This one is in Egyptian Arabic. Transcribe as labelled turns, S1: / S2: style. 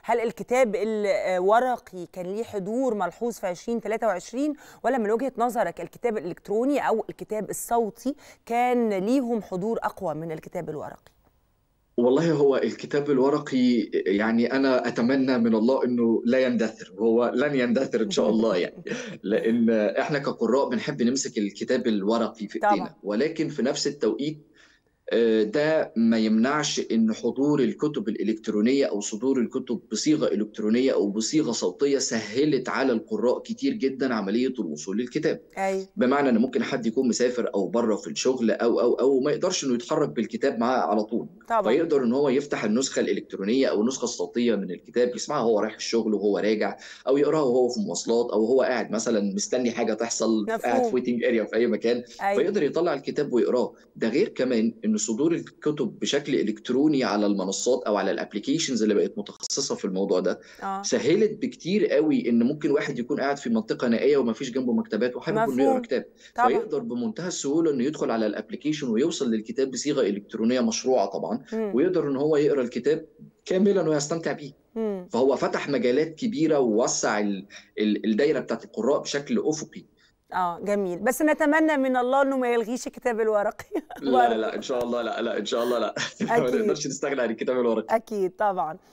S1: هل الكتاب الورقي كان ليه حضور ملحوظ في 2023 ولا من وجهه نظرك الكتاب الالكتروني او الكتاب الصوتي كان ليهم حضور اقوى من الكتاب الورقي
S2: والله هو الكتاب الورقي يعني انا اتمنى من الله انه لا يندثر وهو لن يندثر ان شاء الله يعني لان احنا كقراء بنحب نمسك الكتاب الورقي في ايدينا
S1: طبعا
S2: ولكن في نفس التوقيت آه، ده ما يمنعش ان حضور الكتب الالكترونيه او صدور الكتب بصيغه الكترونيه او بصيغه صوتيه سهلت على القراء كتير جدا عمليه الوصول للكتاب
S1: اي
S2: بمعنى ان ممكن حد يكون مسافر او بره في الشغل او او او ما يقدرش انه يتحرك بالكتاب معاه على طول
S1: طبعا
S2: فيقدر ان هو يفتح النسخه الالكترونيه او النسخه الصوتيه من الكتاب يسمعها وهو رايح الشغل وهو راجع او يقراها وهو في مواصلات او هو قاعد مثلا مستني حاجه تحصل قاعد في
S1: مفهوم
S2: ويتنج اريا في اي مكان
S1: اي
S2: فيقدر يطلع الكتاب ويقراه ده غير كمان ان صدور الكتب بشكل الكتروني على المنصات او على الابلكيشنز اللي بقت متخصصه في الموضوع ده
S1: اه
S2: سهلت بكتير قوي ان ممكن واحد يكون قاعد في منطقه نائيه وما فيش جنبه مكتبات وحابب انه يقرا
S1: مفهوم
S2: كتاب
S1: طبعا
S2: فيقدر بمنتهى السهوله انه يدخل على الابلكيشن ويوصل للكتاب بصيغه الكترونيه مشروعه طبعا
S1: مم.
S2: ويقدر ان هو يقرا الكتاب كاملا ويستمتع بيه
S1: مم.
S2: فهو فتح مجالات كبيره ووسع ال- ال- الدايره بتاعت القراء بشكل افقي
S1: اه جميل بس نتمنى من الله انه ما يلغيش الكتاب الورقي
S2: لا
S1: برضه
S2: لا ان شاء الله لا لا ان شاء الله لا ما
S1: اكيد
S2: نقدرش نستغنى عن الكتاب الورقي
S1: اكيد طبعا